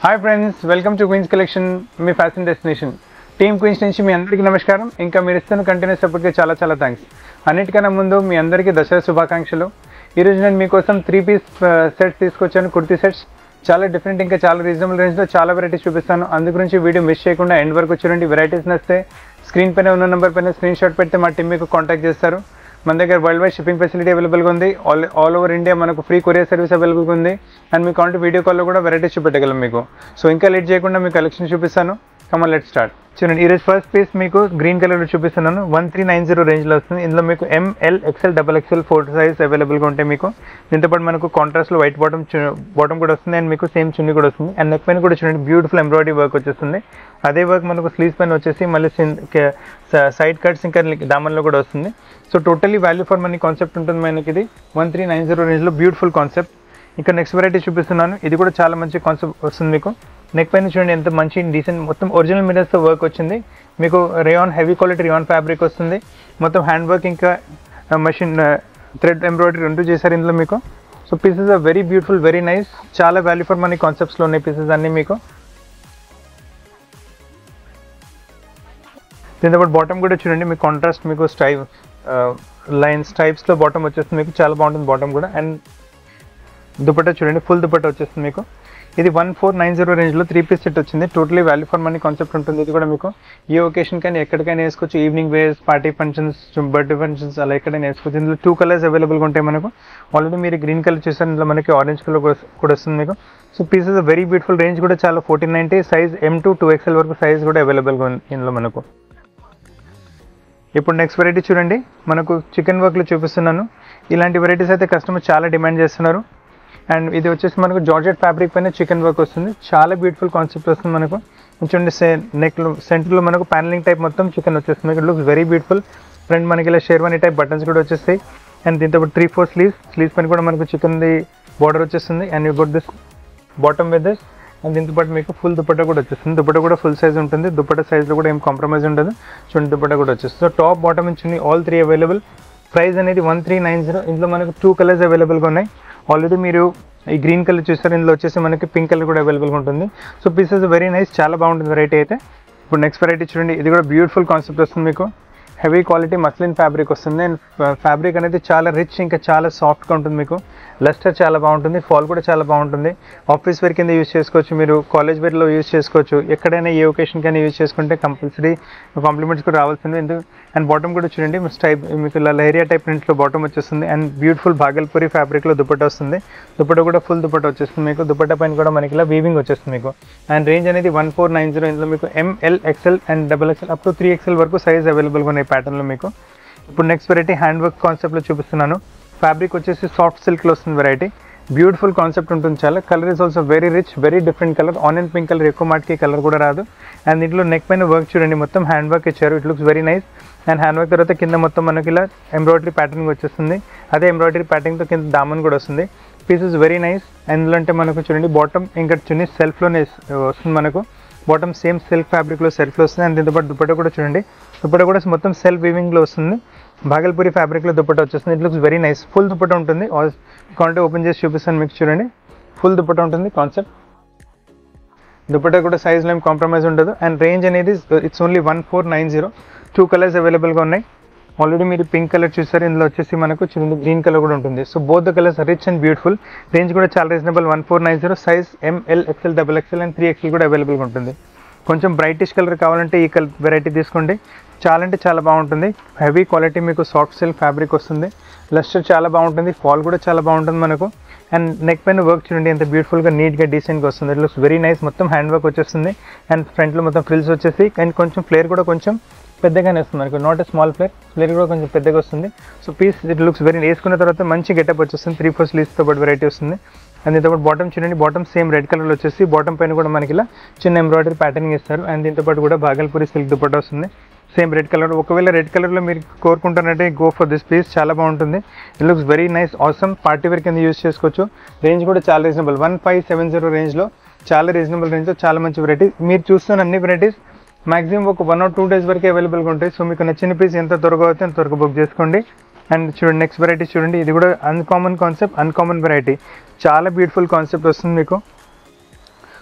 hi friends welcome to Queens collection మీ fashion destination team Queens నుంచి మీ అందరికీ నమస్కారం ఇంకా మీరు ఇస్తున్న కంటిన్యూస్ సపోర్ట్కి చాలా చాలా థ్యాంక్స్ అన్నిటికన్నా ముందు మీ అందరికీ దసరా శుభాకాంక్షలు ఈరోజు నేను మీకోసం త్రీ పీస్ సెట్స్ తీసుకొచ్చాను కుర్తీ సెట్స్ చాలా డిఫరెంట్ ఇంకా చాలా రీజనబుల్ రేంజ్లో చాలా వెరైటీస్ చూపిస్తాను అందు గురించి వీడియో మిస్ చేయకుండా ఎండ్ వరకు చూడండి వెరైటీస్ నస్తే స్క్రీన్ పైన ఉన్న నెంబర్ పైన స్క్రీన్ షాట్ పెడితే మా టీం మీకు కాంటాక్ట్ చేస్తారు మన దగ్గర వరల్డ్ వైడ్ షిప్పింగ్ ఫెసిలిటీ అవైలబుల్గా ఉంది ఆల్ ఆల్ ఓవర్ ఇండియా మనకు ఫ్రీ కొరియర్ సర్వీస్ అవైలబుల్గా ఉంది అండ్ మీకు కావాలంటే వీడియో కాల్లో కూడా వెరైటీస్ చూపెట్టగలం మీకు సో ఇంకా లేట్ చేయకుండా మీకు కలెక్షన్ చూపిస్తాను కమన్ లెట్ స్టార్ట్ చూడండి ఈరోజు ఫస్ట్ పీస్ మీకు గ్రీన్ కలర్లో చూపిస్తున్నాను వన్ త్రీ నైన్ జీరో రేంజ్లో వస్తుంది ఇందులో మీకు M L XL double XL four size అవైలబుల్గా ఉంటాయి మీకు దీంతో పాటు మనకు కాంట్రాస్ట్లో వైట్ బాటమ్ బాటమ్ కూడా వస్తుంది అండ్ మీకు సేమ్ చున్నీ కూడా వస్తుంది అండ్ నెక్ పైన కూడా చూడండి బ్యూటిఫుల్ ఎంబ్రాయిడరీ వర్క్ వచ్చేస్తుంది అదే వర్క్ మనకు స్లీవ్స్ పైన వచ్చేసి మళ్ళీ సైడ్ కట్స్ ఇంకా దామన్లో కూడా వస్తుంది so totally value for money concept ఉంటుంది మనకి ఇది వన్ త్రీ నైన్ జీరో రేంజ్లో బ్యూటిఫుల్ కాన్సెప్ట్ ఇంకా నెక్స్ట్ వెరైటీ చూపిస్తున్నాను ఇది కూడా చాలా మంచి కాన్సెప్ట్ వస్తుంది మీకు నెక్ పైన చూడండి ఎంత మంచి డీసెంట్ మొత్తం ఒరిజినల్ మిరర్స్తో వర్క్ వచ్చింది మీకు rayon heavy quality rayon fabric వస్తుంది మొత్తం హ్యాండ్ వర్క్ ఇంకా మషిన్ థ్రెడ్ ఎంబ్రాయిడరీ రెండు చేశారు ఇందులో మీకు so pieces are very beautiful very nice చాలా వాల్యూ ఫర్ మనీ కాన్సెప్ట్స్లో ఉన్నాయి పీసెస్ అన్నీ మీకు దీంతో పాటు బాటమ్ కూడా చూడండి మీకు కాంట్రాస్ట్ మీకు స్టైవ్ లైన్స్ టైప్స్లో బాటమ్ వచ్చేస్తుంది మీకు చాలా బాగుంటుంది బాటమ్ కూడా అండ్ దుపట్టా చూడండి ఫుల్ దుపట్టా వచ్చేస్తుంది మీకు ఇది వన్ ఫోర్ నైన్ జీరో రేంజ్లో త్రీ పీస్ సెట్ వచ్చింది totally value for money concept ఉంటుంది ఇది కూడా మీకు ఏ ఒకేషన్ కానీ ఎక్కడికైనా వేసుకోవచ్చు evening wears party functions birthday functions అలా ఎక్కడైనా వేసుకోవచ్చు ఇందులో టూ కలర్స్ అవైలబుల్గా ఉంటాయి మనకు ఆల్రెడీ మీరు గ్రీన్ కలర్ చూసారు ఇందులో మనకి ఆరెంజ్ కలర్ కూడా వస్తుంది మీకు so pieces very beautiful range కూడా చాలా fourteen ninety size M to two XL వరకు సైజ్ కూడా అవైలబుల్గా ఉంది ఇందులో మనకు ఇప్పుడు నెక్స్ట్ వెరైటీ చూడండి మనకు చికెన్ వర్క్లో చూపిస్తున్నాను ఇలాంటి వెరైటీస్ అయితే కస్టమర్ చాలా డిమాండ్ చేస్తున్నారు అండ్ ఇది వచ్చేసి మనకు జార్జెట్ ఫ్యాబ్రిక్ పైన చికెన్ వర్క్ వస్తుంది చాలా బ్యూటిఫుల్ కాన్సెప్ట్ వస్తుంది మనకు చూడండి నెక్లో సెంటర్లో మనకు ప్యానలింగ్ టైప్ మొత్తం చికెన్ వచ్చేస్తుంది it looks very beautiful front మనకి ఇలా షేర్వానీ టైప్ బటన్స్ కూడా వచ్చేస్తాయి అండ్ దీంతో త్రీ ఫోర్ స్లీవ్స్ స్లీవ్స్ పైన కూడా మనకు చికెన్ది బార్డర్ వచ్చేస్తుంది and you got this bottom with this and దీంతో పాటు మీకు ఫుల్ దుపట్టా కూడా వచ్చేస్తుంది దుపట్టా కూడా ఫుల్ సైజ్ ఉంటుంది దుపట్టా సైజ్లో కూడా ఏం కాంప్రమైజ్ ఉండదు చూడండి దుపట్టా కూడా వచ్చేస్తుంది సో టాప్ బాటమ్ నుంచి ఆల్ త్రీ అవైలబుల్ ప్రైస్ అనేది వన్ త్రీ నైన్ జీరో ఇందులో మనకు టూ కలర్స్ అవైలబుల్గా ఉన్నాయి ఆల్రెడీ మీరు ఈ గ్రీన్ కలర్ చూస్తారు ఇందులో వచ్చేసి మనకి పింక్ కలర్ కూడా అవైలబుల్గా ఉంటుంది సో పీసెస్ వెరీ నైస్ చాలా బాగుంటుంది వెరైటీ అయితే ఇప్పుడు నెక్స్ట్ వెరైటీ చూడండి ఇది కూడా బ్యూటిఫుల్ కాన్సెప్ట్ వస్తుంది మీకు హెవీ క్వాలిటీ మస్లిన్ ఫ్యాబ్రిక్ వస్తుంది అండ్ ఫ్యాబ్రిక్ అనేది చాలా రిచ్ ఇంకా చాలా సాఫ్ట్గా ఉంటుంది మీకు లస్టర్ చాలా బాగుంటుంది ఫాల్ కూడా చాలా బాగుంటుంది ఆఫీస్ వేర్ కింద యూజ్ చేసుకోవచ్చు మీరు కాలేజ్ వేర్లో యూజ్ చేసుకోవచ్చు ఎక్కడైనా ఏ ఒకేషన్ కైనా యూజ్ చేసుకుంటే కంపల్సరీ కాంప్లిమెంట్స్ కూడా రావాల్సింది ఎందుకు అండ్ బాటమ్ కూడా చూడండి టైప్ మీకు ఇలా లహరియా టైప్ ప్రింట్లో బాటమ్ వచ్చేస్తుంది అండ్ బ్యూటిఫుల్ భాగల్పూరి ఫ్యాబ్రిక్లో దుపట్టా వస్తుంది దుపట్టా కూడా ఫుల్ దుపట్టా వచ్చేస్తుంది మీకు దుపట్టా పైన కూడా మనకి ఇలా వీవింగ్ వచ్చేస్తుంది మీకు అండ్ రేంజ్ అనేది వన్ ఫోర్ నైన్ జీరో ఇందులో మీకు M L XL and double XL up to three XL వరకు సైజ్ అవైలబుల్గా ఉన్నాయి ప్యాటర్న్లో మీకు ఇప్పుడు నెక్స్ట్ వెరైటీ హ్యాండ్ వర్క్ కాన్సెప్ట్లో చూపిస్తున్నాను ఫ్యాబ్రిక్ వచ్చేసి సాఫ్ట్ సిల్క్లో వస్తుంది వెరైటీ బ్యూటిఫుల్ కాన్సెప్ట్ ఉంటుంది చాలా colour is also very rich very different colour onion pink colour ఎక్కువ మాటికి కలర్ కూడా రాదు అండ్ దీంట్లో నెక్ పైన వర్క్ చూడండి మొత్తం హ్యాండ్ వర్క్ ఇచ్చారు it looks very nice and hand work తర్వాత కింద మొత్తం మనకి ఇలా ఎంబ్రాయిడరీ ప్యాటర్న్ వచ్చేస్తుంది అదే ఎంబ్రాయిడరీ ప్యాటర్న్తో కింద దామన్ కూడా వస్తుంది పీసెస్ వెరీ నైస్ అందులో అంటే మనకు చూడండి బాటమ్ ఇంకా చున్నీ సెల్ఫ్లోనే వస్తుంది మనకు బాటమ్ సేమ్ సిల్క్ ఫ్యాబ్రిక్లో సెల్ఫ్లో వస్తుంది అండ్ దీంతో పాటు దుపట్టా కూడా చూడండి దుపట్టా కూడా మొత్తం సెల్ఫ్ వీవింగ్లో వస్తుంది భాగల్పూరి ఫ్యాబ్రిక్లో దుపట్టా వచ్చేస్తుంది it looks very nice full dupatta ఉంటుంది కాంటే ఓపెన్ చేసి చూపిస్తాను మీకు చూడండి ఫుల్ దుపట్టా ఉంటుంది కాన్సెప్ట్ దుపట్టా కూడా సైజ్లో ఏం కాంప్రమైజ్ ఉండదు అండ్ రేంజ్ అనేది it's only one four nine zero two colours అవైలబుల్గా ఉన్నాయి ఆల్రెడీ మీరు పింక్ కలర్ చూసారు ఇందులో వచ్చేసి మనకు చూడండి గ్రీన్ కలర్ కూడా ఉంటుంది so both the colours rich and beautiful range కూడా చాలా reasonable one four nine zero size M L XL double XL and three XL కూడా అవైలబుల్గా ఉంటుంది కొంచెం బ్రైటిష్ కలర్ కావాలంటే ఈ కలర్ వెరైటీ తీసుకోండి చాలా అంటే చాలా బాగుంటుంది హెవీ క్వాలిటీ మీకు సాఫ్ట్ సిల్క్ ఫ్యాబ్రిక్ వస్తుంది లస్టర్ చాలా బాగుంటుంది ఫాల్ కూడా చాలా బాగుంటుంది మనకు అండ్ నెక్ పైన వర్క్ చూడండి ఎంత బ్యూటిఫుల్గా నీట్గా డీసెంట్గా వస్తుంది ఇట్ లుక్స్ వెరీ నైస్ మొత్తం హ్యాండ్ వర్క్ వచ్చేస్తుంది అండ్ ఫ్రంట్లో మొత్తం ఫ్రిల్స్ వచ్చేసి అండ్ కొంచెం ఫ్లేర్ కూడా కొంచెం పెద్దగానే వస్తుంది మనకు not a small flare flare కూడా కొంచెం పెద్దగా వస్తుంది so piece it looks very వేసుకున్న తర్వాత మంచి గెటప్ వచ్చేస్తుంది త్రీ ఫోర్ స్లీవ్స్తో పాటు వెరైటీ వస్తుంది అండ్ దీంతో పాటు బాటమ్ చూడండి బాటమ్ సేమ్ రెడ్ కలర్లో వచ్చేసి బాటమ్ పైన కూడా మనకి ఇలా చిన్న ఎంబ్రాయిడరీ ప్యాటర్నింగ్ ఇస్తారు అండ్ దీంతో పాటు కూడా భాగల్పూరి సిల్క్ దుపట్టా వస్తుంది సేమ్ రెడ్ కలర్ ఒకవేళ రెడ్ కలర్లో మీరు కోరుకుంటారంటే గో ఫర్ దిస్ పీస్ చాలా బాగుంటుంది it looks very nice awesome party wear కింద యూస్ చేసుకోవచ్చు రేంజ్ కూడా చాలా reasonable one five seven zero రేంజ్లో చాలా రీజనబుల్ రేంజ్లో చాలా మంచి వెరైటీ మీరు చూస్తున్న అన్ని వెరైటీస్ మాక్సిమం ఒక వన్ ఆర్ టూ డేస్ వరకు అవైలబుల్గా ఉంటాయి సో మీకు నచ్చిన పీస్ ఎంత త్వరగా అవుతే అంత త్వరగా బుక్ చేసుకోండి అండ్ చూడండి నెక్స్ట్ వెరైటీ చూడండి ఇది కూడా అన్కామన్ కాన్సెప్ట్ అన్కామన్ వెరైటీ చాలా బ్యూటిఫుల్ కాన్సెప్ట్ వస్తుంది మీకు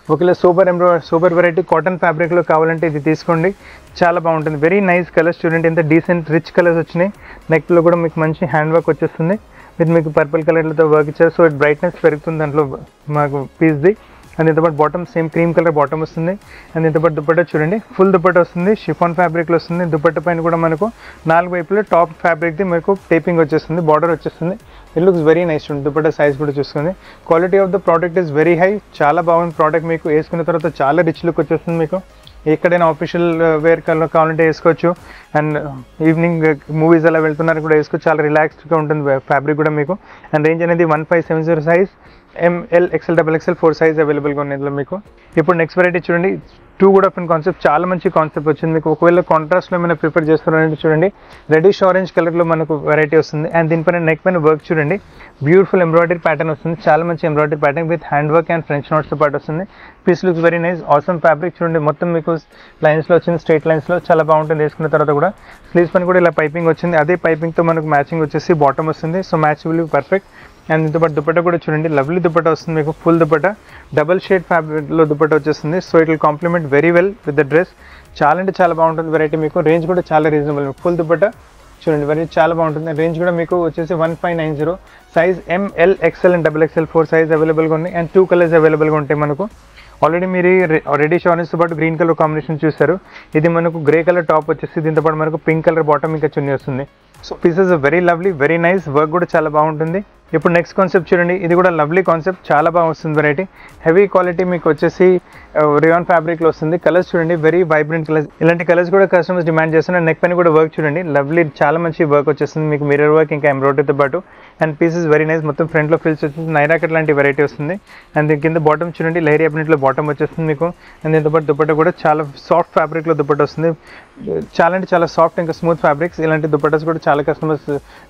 ఒకవేళ సూపర్ ఎంబ్రో సూపర్ వెరైటీ కాటన్ ఫ్యాబ్రిక్లో కావాలంటే ఇది తీసుకోండి చాలా బాగుంటుంది వెరీ నైస్ కలర్స్ చూడండి ఎంత డీసెంట్ రిచ్ కలర్స్ వచ్చినాయి నెక్లో కూడా మీకు మంచి హ్యాండ్ వర్క్ వచ్చేస్తుంది విత్ మీకు పర్పుల్ కలర్లతో వర్క్ ఇచ్చారు సో బ్రైట్నెస్ పెరుగుతుంది దాంట్లో మాకు పీస్ది అండ్ ఇంతపాటు bottom same cream colour bottom వస్తుంది అండ్ ఇంతపాటు దుపట్టా చూడండి ఫుల్ దుపట్టా వస్తుంది షిఫాన్ ఫ్యాబ్రిక్లో వస్తుంది దుపట్టా పైన కూడా మనకు నాలుగు వైపులో టాప్ ఫ్యాబ్రిక్ది మీకు టేపింగ్ వచ్చేస్తుంది బార్డర్ వచ్చేస్తుంది ఇట్ లుక్స్ వెరీ నైస్ చూడండి దుపట్టా సైజ్ కూడా చూస్తుంది quality of the product is very high చాలా బాగుంది ప్రోడక్ట్ మీకు వేసుకున్న తర్వాత చాలా రిచ్ లుక్ వచ్చేస్తుంది మీకు ఎక్కడైనా ఆఫీషియల్ వేర్ కలర్ కావాలంటే వేసుకోవచ్చు అండ్ ఈవినింగ్ మూవీస్ అలా వెళ్తున్నారు కూడా వేసుకోవచ్చు చాలా రిలాక్స్డ్గా ఉంటుంది ఫ్యాబ్రిక్ కూడా మీకు అండ్ రేంజ్ అనేది one five seven zero size M L XL double XL four size అవైలబుల్గా ఉంది ఇందులో మీకు ఇప్పుడు నెక్స్ట్ వెరైటీ చూడండి టూ కూడా ఆఫ్ కాన్సెప్ట్ చాలా మంచి కాన్సెప్ట్ వచ్చింది మీకు ఒకవేళ కాంట్రాస్ట్లో ఏమైనా ప్రిఫర్ చేస్తున్నారంటే చూడండి రెడిష్ ఆరెంజ్ కలర్లో మనకు వెరైటీ వస్తుంది అండ్ దీనిపైన నెక్ పైన వర్క్ చూడండి బ్యూటిఫుల్ ఎంబ్రాయిడరీ ప్యాటర్న్ వస్తుంది చాలా మంచి embroidery pattern with hand work and French నోట్స్తో పాటు వస్తుంది piece looks very nice awesome fabric చూడండి మొత్తం మీకు లైన్స్లో వచ్చింది స్ట్రైట్ లైన్స్లో చాలా బాగుంటుంది వేసుకున్న తర్వాత కూడా స్లీవ్స్ పైన కూడా ఇలా పైపింగ్ వచ్చింది అదే పైపింగ్తో మనకు మ్యాచింగ్ వచ్చేసి బాటమ్ వస్తుంది so match will perfect and దీంతో పాటు దుపట్టా కూడా చూడండి లవ్లీ దుపట్టా వస్తుంది మీకు ఫుల్ దుపట్టా డబల్ షేడ్ ఫ్యాబ్రిక్లో దుపట్టా వచ్చేస్తుంది so it will complement very well with the dress చాలా అంటే చాలా బాగుంటుంది వెరైటీ మీకు రేంజ్ కూడా చాలా రీజనబుల్ ఫుల్ దుపట్టా చూడండి వెరీ చాలా బాగుంటుంది రేంజ్ కూడా మీకు వచ్చేసి one five nine zero size M L XL and double XL four size అవైలబుల్గా ఉన్నాయి అండ్ టూ కలర్స్ అవైలబుల్గా ఉంటాయి మనకు ఆల్రెడీ మీరు రెడీ షార్నెస్తో పాటు గ్రీన్ కలర్ కాంబినేషన్ చూస్తారు ఇది మనకు గ్రే కలర్ టాప్ వచ్చేసి దీంతో పాటు మనకు పింక్ కలర్ బాటమ్ ఇంకా చున్నీ వస్తుంది so pieces very lovely very nice work కూడా చాలా బాగుంటుంది ఇప్పుడు నెక్స్ట్ కాన్సెప్ట్ చూడండి ఇది కూడా లవ్లీ కాన్సెప్ట్ చాలా బాగా వస్తుంది వెరైటీ హెవీ క్వాలిటీ మీకు వచ్చేసి రియాన్ ఫ్యాబ్రిక్లో వస్తుంది కలర్స్ చూడండి వెరీ వైబ్రెంట్ కలర్స్ ఇలాంటి కలర్స్ కూడా కస్టమర్స్ డిమాండ్ చేస్తున్నారు నెక్ పైన కూడా వర్క్ చూడండి లవ్లీ చాలా మంచి వర్క్ వచ్చేస్తుంది మీకు మిర్రర్ వర్క్ ఇంకా ఎంబ్రాయిడరీతో పాటు అండ్ పీసెస్ వెరీ నైస్ మొత్తం ఫ్రంట్లో ఫిల్స్ వచ్చేసి నైరాకట్ లాంటి వెరైటీ వస్తుంది అండ్ దీని కింద బాటమ్ చూడండి లైరీ అబ్నెట్లో బాటమ్ వచ్చేస్తుంది మీకు అండ్ దీంతో పాటు దుపట్టా కూడా చాలా సాఫ్ట్ ఫ్యాబ్రిక్లో దుపట్టా వస్తుంది చాలా అంటే చాలా సాఫ్ట్ ఇంకా స్మూత్ ఫ్యాబ్రిక్స్ ఇలాంటి దుపట్టాస్ కూడా చాలా కస్టమర్స్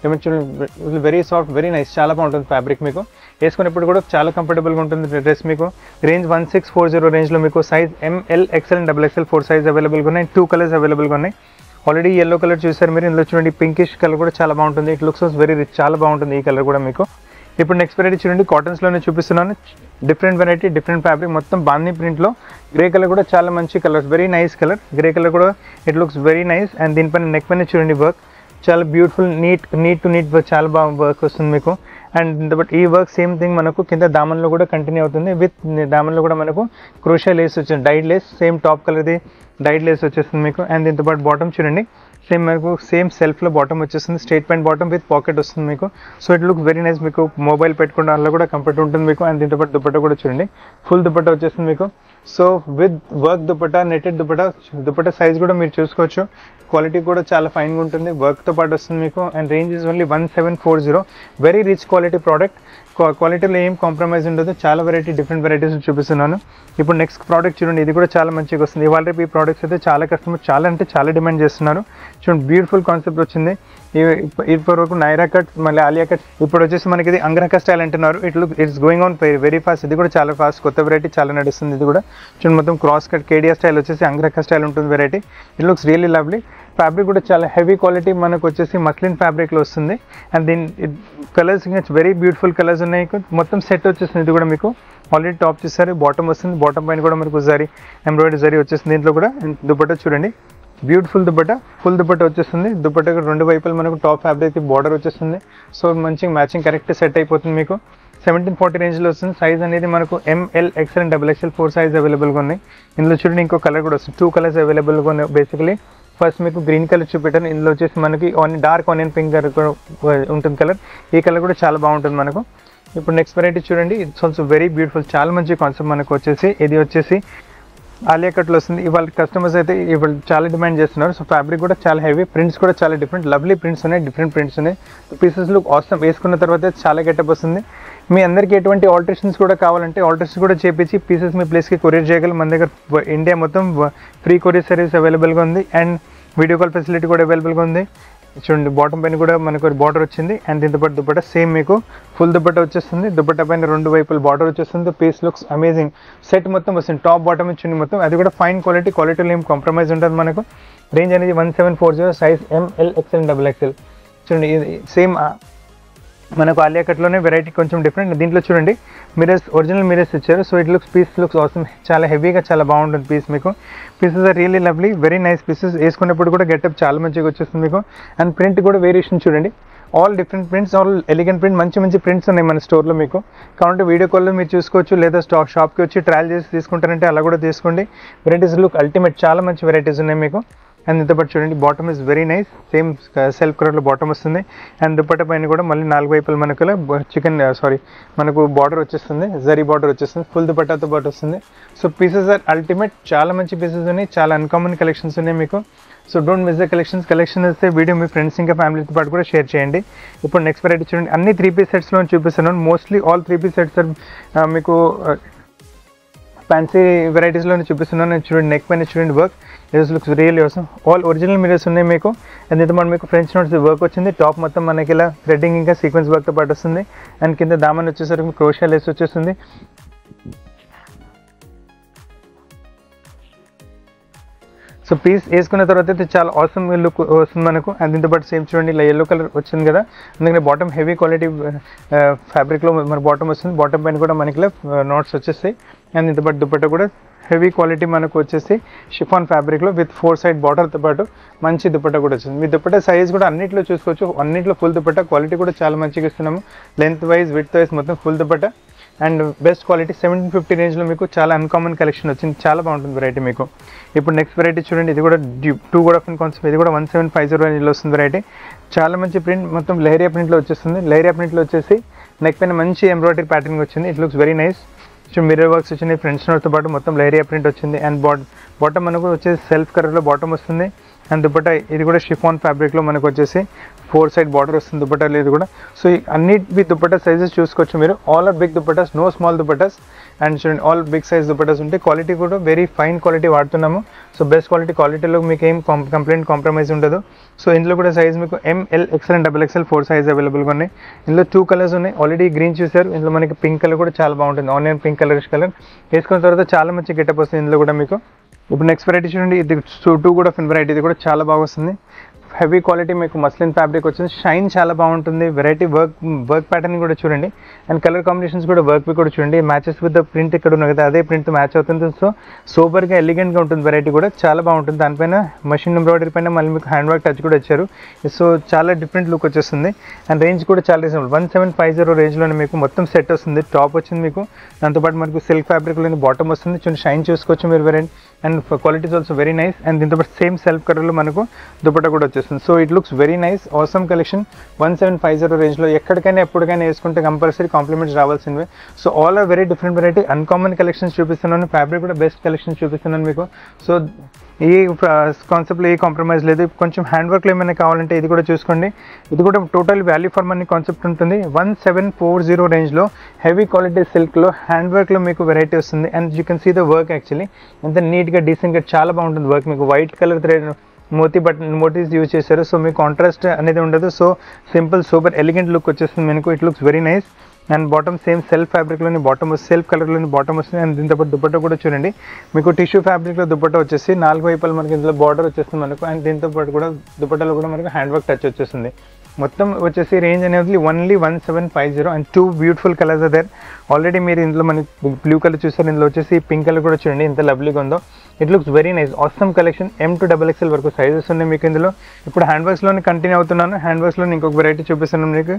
చూడండి వెరీ సాఫ్ట్ వెరీ నైస్ చాలా బాగుంటుంది ఫ్యాబ్రిక్ మీకు వేసుకునేప్పుడు కూడా చాలా కంఫర్టబుల్గా ఉంటుంది డ్రెస్ మీకు range one six four zero రేంజ్లో మీకు size M L XL and double XL four size అవైలబుల్గా ఉన్నాయి టూ కలర్స్ అవైలబుల్గా ఉన్నాయి ఆల్రెడీ ఎల్లో కలర్ చూసారు మీరు ఇందులో చూడండి పింకిష్ కలర్ కూడా చాలా బాగుంటుంది ఇట్ లుక్స్ వెరీ రిచ్ చాలా బాగుంటుంది ఈ కలర్ కూడా మీకు ఇప్పుడు నెక్స్ట్ వెరైటీ చూడండి కాటన్స్లోనే చూపిస్తున్నాను డిఫరెంట్ వెరైటీ డిఫరెంట్ ఫ్యాబ్రిక్ మొత్తం బాందీ ప్రింట్లో గ్రే కలర్ కూడా చాలా మంచి colours very nice colour grey colour కూడా it looks very nice and దీనిపైన నెక్ పైన చూడండి వర్క్ చాలా beautiful neat neat to neat work చాలా బాగా వర్క్ వస్తుంది మీకు అండ్ బట్ ఈ వర్క్ సేమ్ థింగ్ మనకు కింద దామన్లో కూడా కంటిన్యూ అవుతుంది విత్ దామన్లో కూడా మనకు క్రోషియా లేస్ వచ్చింది డైడ్ లేస్ సేమ్ టాప్ కలర్ది డైడ్ లేస్ వచ్చేస్తుంది మీకు అండ్ దీంతో పాటు బాటమ్ చూడండి సేమ్ మనకు సేమ్ సెల్ఫ్లో బాటమ్ వచ్చేస్తుంది straight pant bottom with pocket వస్తుంది మీకు so it look very nice మీకు మొబైల్ పెట్టుకున్న దానిలో కూడా కంఫర్ట్ ఉంటుంది మీకు అండ్ దీంతో పాటు దుపట్టా కూడా చూడండి ఫుల్ దుపట్టా వచ్చేస్తుంది మీకు so with work dupatta netted dupatta dupatta size కూడా మీరు చూసుకోవచ్చు క్వాలిటీ కూడా చాలా ఫైన్గా ఉంటుంది వర్క్తో పాటు వస్తుంది మీకు and range is only one seven four zero very rich quality product క్వాలిటీలో ఏం కాంప్రమైజ్ ఉండదు చాలా వెరైటీ డిఫరెంట్ వెరైటీస్ చూపిస్తున్నాను ఇప్పుడు నెక్స్ట్ ప్రోడక్ట్ చూడండి ఇది కూడా చాలా మంచిగా వస్తుంది ఇవాళ రేపు ఈ ప్రోడక్ట్స్ అయితే చాలా కస్టమర్ చాలా అంటే చాలా డిమాండ్ చేస్తున్నారు చూడండి బ్యూటిఫుల్ కాన్సెప్ట్ వచ్చింది ఇప్పటి వరకు నైరా కట్ మళ్ళీ ఆలియా కట్ ఇప్పుడు వచ్చేసి మనకి ఇది అంగ్రహ స్టైల్ అంటున్నారు it look it's going on very fast ఇది కూడా చాలా ఫాస్ట్ కొత్త వెరైటీ చాలా నడుస్తుంది ఇది కూడా చూడండి మొత్తం క్రాస్ కట్ కేడియా స్టైల్ వచ్చేసి అంగ్రహ స్టైల్ ఉంటుంది variety it looks really lovely fabric కూడా చాలా హెవీ క్వాలిటీ మనకు వచ్చేసి మస్లిన్ ఫ్యాబ్రిక్లో వస్తుంది అండ్ దీని కలర్స్ ఇంకా వెరీ బ్యూటిఫుల్ కలర్స్ ఉన్నాయి మొత్తం సెట్ వచ్చేసింది ఇది కూడా మీకు ఆల్రెడీ టాప్ చూసారు బాటమ్ వస్తుంది బాటమ్ పైన కూడా మనకు జరీ ఎంబ్రాయిడరీ జరీ వచ్చేసింది దీంట్లో కూడా దుపట్టా చూడండి బ్యూటిఫుల్ దుపట్టా ఫుల్ దుపట్టా వచ్చేస్తుంది దుపట్టా రెండు వైపులు మనకు టాప్ ఫ్యాబ్రిక్ బార్డర్ వచ్చేస్తుంది సో మంచిగా మ్యాచింగ్ కరెక్ట్ సెట్ అయిపోతుంది మీకు సెవెంటీన్ ఫార్టీ రేంజ్లో వస్తుంది సైజ్ అనేది మనకు M L XL and double XL four size అవైలబుల్గా ఉన్నాయి ఇందులో చూడండి ఇంకో కలర్ కూడా వస్తుంది టూ కలర్స్ అవైలబుల్గా ఉన్నాయి బేసికలీ ఫస్ట్ మీకు గ్రీన్ కలర్ చూపెట్టాను ఇందులో వచ్చేసి మనకి onion dark onion pink colour కూడా ఉంటుంది కలర్ ఈ కలర్ కూడా చాలా బాగుంటుంది మనకు ఇప్పుడు నెక్స్ట్ వెరైటీ చూడండి ఇట్స్ ఆల్సో వెరీ బ్యూటిఫుల్ చాలా మంచి కాన్సెప్ట్ మనకు వచ్చేసి ఇది వచ్చేసి ఆలియా కట్లో వస్తుంది ఇవాళ కస్టమర్స్ అయితే ఇవాళ చాలా డిమాండ్ చేస్తున్నారు సో ఫ్యాబ్రిక్ కూడా చాలా హెవీ ప్రింట్స్ కూడా చాలా డిఫరెంట్ లవ్లీ ప్రింట్స్ ఉన్నాయి డిఫరెంట్ ప్రింట్స్ ఉన్నాయి పీసెస్ లుక్ అవసరం వేసుకున్న తర్వాత చాలా గెటప్ వస్తుంది మీ అందరికీ ఎటువంటి ఆల్టరేషన్స్ కూడా కావాలంటే ఆల్టరేషన్స్ కూడా చేపించి పీసెస్ మీ ప్లేస్కి కొరియర్ చేయగలం మన దగ్గర ఇండియా మొత్తం ఫ్రీ కొరియర్ సర్వీస్ అవైలబుల్గా ఉంది అండ్ వీడియో కాల్ ఫెసిలిటీ కూడా అవైలబుల్గా ఉంది చూడండి బాటమ్ పైన కూడా మనకు బార్డర్ వచ్చింది అండ్ దీంతో పాటు దుపట్టా సేమ్ మీకు ఫుల్ దుపట్టా వచ్చేస్తుంది దుపట్టా పైన రెండు వైపులు బార్డర్ వచ్చేస్తుంది పీస్ లుక్స్ అమేజింగ్ సెట్ మొత్తం వస్తుంది టాప్ బాటమ్ ఇచ్చింది మొత్తం అది కూడా ఫైన్ క్వాలిటీ క్వాలిటీలో ఏం కాంప్రమైజ్ ఉంటుంది మనకు రేంజ్ అనేది one seven four zero size M L XL double XL చూడండి ఇది సేమ్ మనకు ఆలియా కట్లోనే వెరైటీ కొంచెం డిఫరెంట్ దీంట్లో చూడండి మిరర్స్ ఒరిజినల్ మిరర్స్ ఇచ్చారు so it looks piece looks అవసరం చాలా హెవీగా చాలా బాగుంటుంది పీస్ మీకు pieces are really lovely very nice pieces వేసుకున్నప్పుడు కూడా గెటప్ చాలా మంచిగా వచ్చేస్తుంది మీకు అండ్ ప్రింట్ కూడా వేరియేషన్ చూడండి all different prints all elegant print మంచి మంచి ప్రింట్స్ ఉన్నాయి మన స్టోర్లో మీకు కావాలంటే వీడియో కాల్లో మీరు చూసుకోవచ్చు లేదా స్టాక్ షాప్కి వచ్చి ట్రయల్ చేసి తీసుకుంటారంటే అలా కూడా తీసుకోండి వెరైటీస్ లుక్ అల్టిమేట్ చాలా మంచి వెరైటీస్ ఉన్నాయి మీకు అండ్ ఇంతపాటు చూడండి bottom is very nice same self కలర్లో బాటమ్ వస్తుంది అండ్ దుప్పట పైన కూడా మళ్ళీ నాలుగు వైపులు మనకు చికెన్ సారీ మనకు బార్డర్ వచ్చేస్తుంది జరీ బార్డర్ వచ్చేస్తుంది ఫుల్ దుపట్టాతో పాటు వస్తుంది సో పీసెస్ ఆర్ అల్టిమేట్ చాలా మంచి పీసెస్ ఉన్నాయి చాలా అన్కామన్ కలెక్షన్స్ ఉన్నాయి మీకు so don't miss the collections collection వస్తే వీడియో మీ ఫ్రెండ్స్ ఇంకా ఫ్యామిలీతో పాటు కూడా షేర్ చేయండి ఇప్పుడు నెక్స్ట్ వెరైటీ చూడండి అన్ని త్రీ పీస్ సెట్స్లో చూపిస్తున్నాను mostly all three piece sets మీకు ఫ్యాన్సీ వెరైటీస్లో చూపిస్తున్నాను నేను చూడండి నెక్ పైన చూడండి వర్క్ ఇస్ లుక్స్ రియల్ అవసరం ఆల్ ఒరిజినల్ మిరర్స్ ఉన్నాయి మీకు అండ్ ఇది మనం మీకు ఫ్రెంచ్ నోట్స్ వర్క్ వచ్చింది టాప్ మొత్తం మనకి ఇలా థ్రెడ్డింగ్ ఇంకా సీక్వెన్స్ వర్క్తో పాటు వస్తుంది అండ్ కింద దామన్ వచ్చేసరికి క్రోషియా లెస్ వచ్చేస్తుంది సో పీస్ వేసుకున్న తర్వాత అయితే చాలా అవసరం లుక్ వస్తుంది మనకు అండ్ దీంతో పాటు సేమ్ చూడండి ఇలా ఎల్లో కలర్ వచ్చింది కదా అందుకని బాటమ్ హెవీ క్వాలిటీ ఫ్యాబ్రిక్లో మన బాటమ్ వస్తుంది బాటమ్ పైన కూడా మనకి ఇలా నోట్స్ వచ్చేస్తాయి అండ్ దీంతో పాటు దుపట్ట కూడా హెవీ క్వాలిటీ మనకు వచ్చేసి షిఫాన్ ఫ్యాబ్రిక్లో విత్ ఫోర్ సైడ్ బార్డర్తో పాటు మంచి దుపట్ట కూడా వచ్చింది మీ దుపట్ట సైజ్ కూడా అన్నింటిలో చూసుకోవచ్చు అన్నింటిలో ఫుల్ దుపట్ట క్వాలిటీ కూడా చాలా మంచిగా ఇస్తున్నాము లెంత్ వైజ్ విత్ వైజ్ మొత్తం full dupatta and best quality seventeen fifty రేంజ్లో మీకు చాలా అన్కామన్ కలెక్షన్ వచ్చింది చాలా బాగుంటుంది వెరైటీ మీకు ఇప్పుడు నెక్స్ట్ వెరైటీ చూడండి ఇది కూడా టూ కూడా ఆఫ్ కాన్సెప్ట్ ఇది కూడా వన్ సెవెన్ ఫైవ్ జీరో రేంజ్లో వస్తుంది వెరైటీ చాలా మంచి ప్రింట్ మొత్తం లైరియా ప్రింట్లో వచ్చేస్తుంది లైరియా ప్రింట్లో వచ్చేసి నెక్ పైన మంచి ఎంబ్రాయిడరీ ప్యాటర్న్ వచ్చింది it looks very nice mirror works వచ్చినాయి ఫ్రంట్ నోట్తో పాటు మొత్తం లైరియా ప్రింట్ వచ్చింది అండ్ బాట్ బాటమ్ మనకు వచ్చేసి సెల్ఫ్ కలర్లో బాటమ్ వస్తుంది అండ్ దుపట్టా ఇది కూడా షిఫాన్ ఫ్యాబ్రిక్లో మనకు వచ్చేసి ఫోర్ సైడ్ బార్డర్ వస్తుంది దుపట్టాలు ఇది కూడా సో ఈ అన్నిటి దుపట్టా సైజెస్ చూసుకోవచ్చు మీరు all are big dupattas no small dupattas and చూడండి ఆల్ బిగ్ సైజ్ దుపట్టాస్ ఉంటాయి క్వాలిటీ కూడా వెరీ ఫైన్ క్వాలిటీ వాడుతున్నాము సో బెస్ట్ క్వాలిటీ క్వాలిటీలో మీకు ఏం కంప్లైంట్ కాంప్రమైజ్ ఉండదు సో ఇందులో కూడా సైజ్ మీకు M L XL and double XL four size అవైలబుల్గా ఉన్నాయి ఇందులో టూ కలర్స్ ఉన్నాయి ఆల్రెడీ గ్రీన్ చూసారు ఇందులో మనకి పింక్ కలర్ కూడా చాలా బాగుంటుంది ఆనియన్ పింక్ కలర్ కలర్ వేసుకున్న తర్వాత చాలా మంచి గెటప్ వస్తుంది ఇందులో కూడా మీకు ఇప్పుడు నెక్స్ట్ వెరైటీ చూడండి ఇది టూ కూడా ఫిన్ వెరైటీ ఇది కూడా చాలా బాగా వస్తుంది హెవీ క్వాలిటీ మీకు మస్లిన్ ఫ్యాబ్రిక్ వచ్చింది షైన్ చాలా బాగుంటుంది వెరైటీ వర్క్ వర్క్ ప్యాటర్న్ కూడా చూడండి అండ్ కలర్ కాంబినేషన్స్ కూడా వర్క్ కూడా చూడండి మ్యాచెస్ విత్ ద ప్రింట్ ఇక్కడ ఉన్నది కదా అదే ప్రింట్ మ్యాచ్ అవుతుంది సో సూపర్గా ఎలిగెంట్గా ఉంటుంది వెరైటీ కూడా చాలా బాగుంటుంది దానిపైన మషిన్ ఎంబ్రాయిడరీ పైన మళ్ళీ మీకు హ్యాండ్ వర్క్ టచ్ కూడా ఇచ్చారు సో చాలా డిఫరెంట్ లుక్ వచ్చేస్తుంది అండ్ రేంజ్ కూడా చాలా reasonable one seven five zero రేంజ్లోనే మీకు మొత్తం సెట్ వస్తుంది టాప్ వచ్చింది మీకు దాంతోపాటు మనకు సిల్క్ ఫ్యాబ్రిక్లోని బాటమ్ వస్తుంది చూడండి షైన్ చూసుకోవచ్చు మీరు variety and qualities also very nice and దీంతో పాటు సేమ్ సెల్ఫ్ కలర్లో మనకు దుపట్టా కూడా వచ్చేస్తుంది so it looks very nice awesome collection one seven five zero రేంజ్లో ఎక్కడికైనా ఎప్పటికైనా వేసుకుంటే కంపల్సరీ కాంప్లిమెంట్స్ రావాల్సినవే so all are very different variety uncommon collections చూపిస్తున్నాను ఫ్యాబ్రిక్ కూడా బెస్ట్ కలెక్షన్స్ చూపిస్తున్నాను మీకు సో ఈ కాన్సెప్ట్లో ఏ కాంప్రమైజ్ లేదు కొంచెం హ్యాండ్ వర్క్లో ఏమైనా కావాలంటే ఇది కూడా చూసుకోండి ఇది కూడా total value for money concept ఉంటుంది వన్ సెవెన్ ఫోర్ జీరో రేంజ్లో హెవీ క్వాలిటీ సిల్క్లో హ్యాండ్ వర్క్లో మీకు వెరైటీ వస్తుంది and you can see the work actually ఎంత నీట్గా డీసెంట్గా చాలా బాగుంటుంది వర్క్ మీకు వైట్ కలర్ థ్రెడ్ మోతీ బటన్ మోటీస్ యూజ్ చేశారు సో మీకు కాంట్రాస్ట్ అనేది ఉండదు so simple super elegant look వచ్చేస్తుంది మీకు it looks very nice and bottom same self ఫ్యాబ్రిక్లోని బాటమ్ సెల్ఫ్ కలర్లోని బాటమ్ వస్తుంది అండ్ దీంతో పాటు దుపట్టా కూడా చూడండి మీకు టిష్యూ ఫ్యాబ్రిక్లో దుపట్టా వచ్చేసి నాలుగు వైపులు మనకి ఇందులో బార్డర్ వచ్చేస్తుంది మనకు అండ్ దీంతో పాటు కూడా దుపట్టాలో కూడా మనకు హ్యాండ్ వర్క్ టచ్ వచ్చేస్తుంది మొత్తం వచ్చేసి రేంజ్ అనేది only one seven five zero and two beautiful colours other already మీరు ఇందులో మనకి బ్లూ కలర్ చూస్తారు ఇందులో వచ్చేసి పింక్ కలర్ కూడా చూడండి ఎంత లవ్లీగా ఉందో it looks very nice awesome collection M to double XL వరకు సైజెస్ ఉన్నాయి మీకు ఇందులో ఇప్పుడు హ్యాండ్ వర్క్స్లోనే కంటిన్యూ అవుతున్నాను హ్యాండ్ వర్క్స్లో ఇంకొక వెరైటీ చూపిస్తున్నాను మీకు